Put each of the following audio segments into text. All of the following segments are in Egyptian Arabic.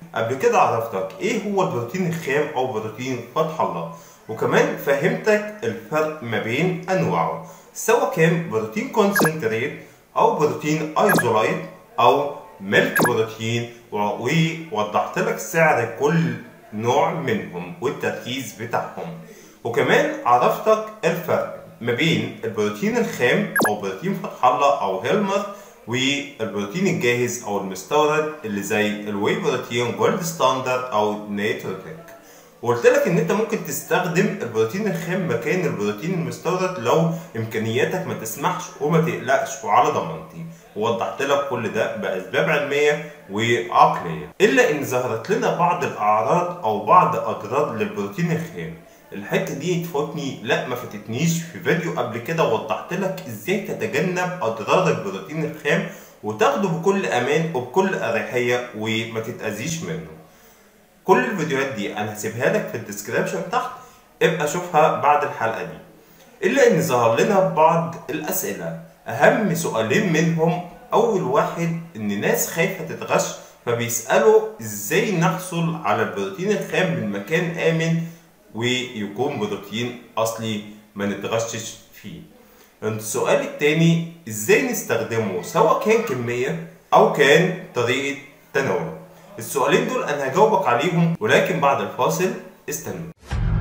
قبل كده عرفتك ايه هو البروتين الخام او بروتين فتح الله وكمان فهمتك الفرق ما بين انواعه سواء كان بروتين كونسنتريت او بروتين ايزولايت او ميلك بروتين ووضحت لك سعر كل نوع منهم والتركيز بتاعهم وكمان عرفتك الفرق ما بين البروتين الخام او بروتين فتح الله او هيلمر والبروتين الجاهز او المستورد اللي زي الواي بروتين جولد ستاندرد او نيتروتك وقلت لك ان انت ممكن تستخدم البروتين الخام مكان البروتين المستورد لو امكانياتك ما تسمحش وما تقلقش وعلى ضمانتي ووضحت لك كل ده باسباب علميه وعقليه الا ان ظهرت لنا بعض الاعراض او بعض اضرار للبروتين الخام الحته دي تفوتني لا ما فاتتنيش في فيديو قبل كده وضحت لك ازاي تتجنب اضرار البروتين الخام وتاخده بكل امان وبكل اريحيه وما تتاذيش منه كل الفيديوهات دي انا هسيبها لك في الديسكريبشن تحت ابقى شوفها بعد الحلقه دي الا ان ظهر لنا بعض الاسئله اهم سؤالين منهم اول واحد ان ناس خايفه تتغش فبيسالوا ازاي نحصل على البروتين الخام من مكان امن ويكون بروتين اصلي ما نتغشش فيه السؤال التاني ازاي نستخدمه سواء كان كمية او كان طريقة تناول السؤالين دول انا هجاوبك عليهم ولكن بعد الفاصل استنوا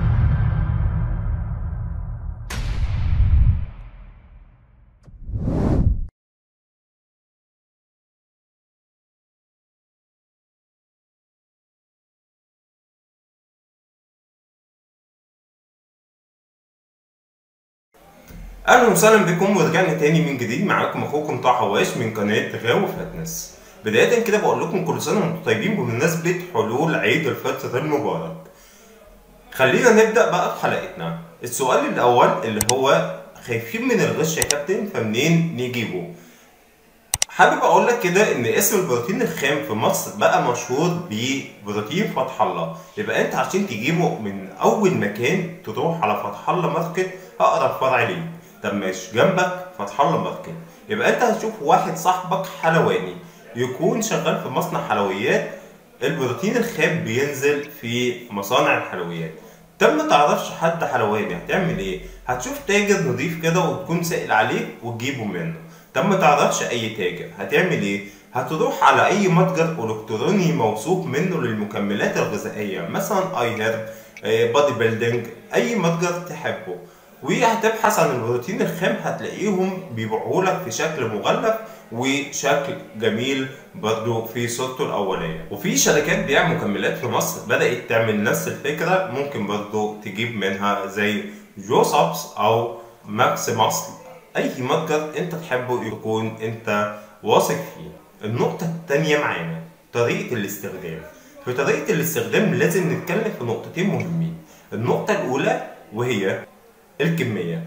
اهلا وسهلا بكم ورجعنا تاني من جديد معاكم اخوكم طه حواش من قناه غاوي فاتنس بدايه كده بقول لكم كل سنه وانتم طيبين بمناسبه حلول عيد الفطر المبارك خلينا نبدا بقى بحلقتنا السؤال الاول اللي هو خايفين من الغش يا كابتن فمنين نجيبه حابب اقول لك كده ان اسم البروتين الخام في مصر بقى مشهور ببروتين فتح الله يبقى انت عشان تجيبه من اول مكان تروح على فتح الله ماركت اقرب فرع ليك طب ماشي جنبك فتح الله ماركت يبقى انت هتشوف واحد صاحبك حلواني يكون شغال في مصنع حلويات البروتين الخام بينزل في مصانع الحلويات طب ما تعرفش حد حلواني هتعمل ايه هتشوف تاجر نضيف كده وتكون سائل عليه وتجيبه منه طب ما تعرفش اي تاجر هتعمل ايه هتروح على اي متجر الكتروني موثوق منه للمكملات الغذائيه مثلا اي هيرب بادي بيلدينج اي متجر تحبه وهتبحث عن البروتين الخام هتلاقيهم بيبيعوه لك في شكل مغلف وشكل جميل برضو في صورته الأولية وفي شركات بيع مكملات في مصر بدأت تعمل نفس الفكرة ممكن برضو تجيب منها زي جوسابس أو ماكس مصر أي متجر أنت تحبه يكون أنت واثق فيه النقطة التانية معانا طريقة الاستخدام في طريقة الاستخدام لازم نتكلم في نقطتين مهمين النقطة الأولى وهي الكمية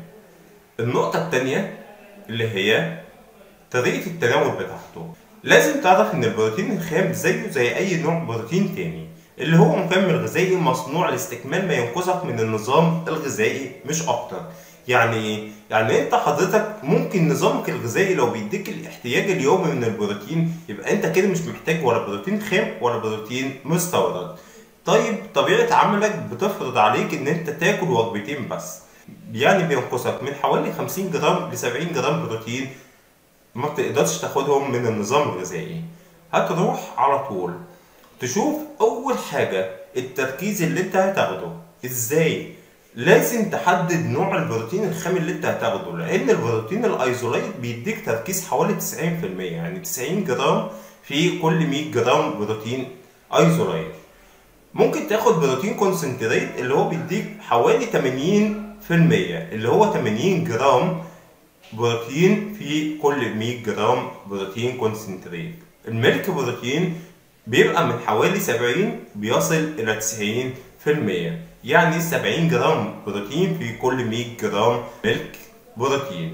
النقطة التانية اللي هي طريقة التناول بتاعته لازم تعرف ان البروتين الخام زيه زي اي نوع بروتين تاني اللي هو مكمل غذائي مصنوع لاستكمال ما ينقصك من النظام الغذائي مش اكتر يعني ايه؟ يعني انت حضرتك ممكن نظامك الغذائي لو بيديك الاحتياج اليومي من البروتين يبقى انت كده مش محتاج ولا بروتين خام ولا بروتين مستورد طيب طبيعة عملك بتفرض عليك ان انت تاكل وجبتين بس يعني بينقصك من حوالي 50 جرام ل 70 جرام بروتين ما بتقدرش تاخدهم من النظام الغذائي هتروح على طول تشوف اول حاجة التركيز اللي انت هتاخده ازاي لازم تحدد نوع البروتين الخام اللي انت هتاخده لان البروتين الايزولايت بيديك تركيز حوالي 90% يعني 90 جرام في كل 100 جرام بروتين ايزولايت ممكن تاخد بروتين كونسنتريت اللي هو بيديك حوالي 80% اللي هو 80 جرام بروتين في كل 100 جرام بروتين كونسنتريت الميلك بروتين بيبقى من حوالي 70 بيصل إلى 90% يعني 70 جرام بروتين في كل 100 جرام ميلك بروتين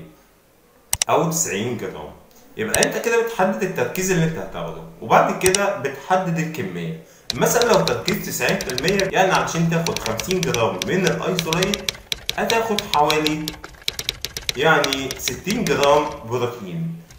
أو 90 جرام يبقى أنت كده بتحدد التركيز اللي أنت هتاخده وبعد كده بتحدد الكمية مثلا لو تركيز 90% يعني عشان تاخد 50 جرام من الايزولايت هتاخد حوالي يعني 60 جرام بروتين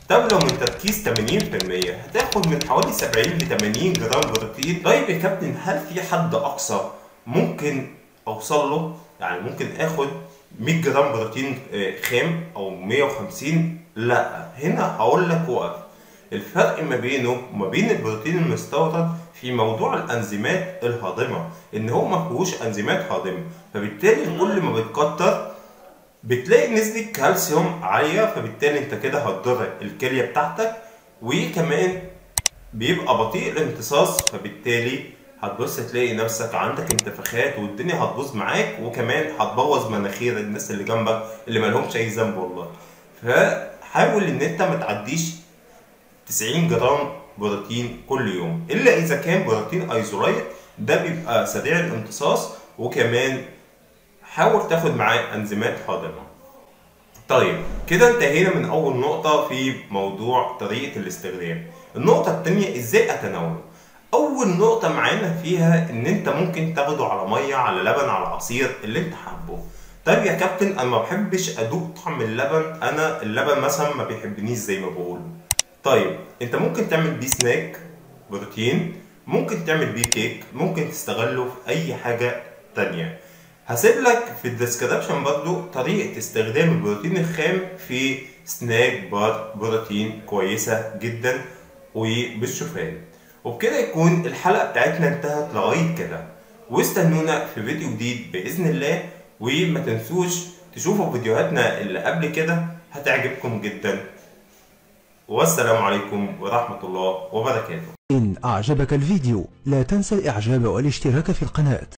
طب لو من تركيز 80% هتاخد من حوالي 70 ل 80 جرام بروتين طيب يا كابتن هل في حد اقصى ممكن اوصل له يعني ممكن اخد 100 جرام بروتين آه، خام او 150 لا هنا هقول لك وقف الفرق ما بينه وما بين البروتين المستورد في موضوع الانزيمات الهاضمه ان هو ما فيهوش انزيمات هاضمه فبالتالي كل ما بتكتر بتلاقي نسبة كالسيوم عالية فبالتالي انت كده هتضر الكلية بتاعتك وكمان بيبقى بطيء الامتصاص فبالتالي هتبص تلاقي نفسك عندك انتفاخات والدنيا هتبوظ معاك وكمان هتبوظ مناخير الناس اللي جنبك اللي مالهمش اي ذنب والله فحاول ان انت ما تعديش 90 جرام بروتين كل يوم الا اذا كان بروتين ايزولايت ده بيبقى سريع الامتصاص وكمان حاول تاخد معاه انزيمات هاضمه طيب كده انتهينا من اول نقطة في موضوع طريقة الاستخدام النقطة التانية ازاي اتناوله اول نقطة معانا فيها ان انت ممكن تاخده على مية على لبن على عصير اللي انت حابه طيب يا كابتن انا ما بحبش ادوق طعم اللبن انا اللبن مثلا ما بيحبنيش زي ما بقول طيب انت ممكن تعمل بيه سناك بروتين ممكن تعمل بيه كيك ممكن تستغله في اي حاجة تانية هسيب لك في الديسكربشن برضو طريقة استخدام البروتين الخام في سناك بار بروتين كويسة جدا وبالشوفان وبكده يكون الحلقة بتاعتنا انتهت لغاية كده واستنونا في فيديو جديد بإذن الله وما تنسوش تشوفوا فيديوهاتنا اللي قبل كده هتعجبكم جدا والسلام عليكم ورحمة الله وبركاته إن أعجبك الفيديو لا تنسى الإعجاب والاشتراك في القناة